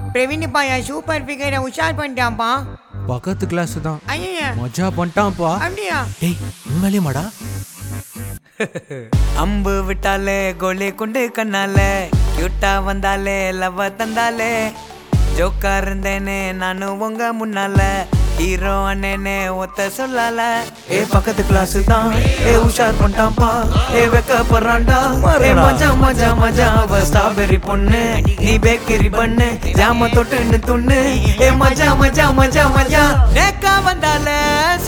பிரவீன்ப்பா என் super ஃபிகரை உஷார் பண்ணிட்டான்ப்பா பக்கத்து class தான் ஐயா மஜா பண்ணிட்டான்ப்பா அப்படியா டேய் உண்மையிலேயேமாடா அம்பு விட்டாலே கோலி குண்டு கண்ணாலே கியூட்டா வந்தாலே லவ் தந்தாலே ஜோக்கா இருந்தேனே நானும் உங்க முன்னால ஹீரோ அண்ணனே ஒத்த சொல்லல ஏ பக்கத்து கிளாஸ் தான் ஏ உஷார் பண்ணிட்டான்ப்பா ஏ வெக்க போறான்டா ஏ மஜா மஜா மஜா அவ ஸ்ட்ராபெரி பொண்ணு நீ பேக்கரி பண்ணு ஜாம தொட்டுன்னு துண்ணு ஏ மஜா மஜா மஜா மஜா நேக்கா வந்தாலே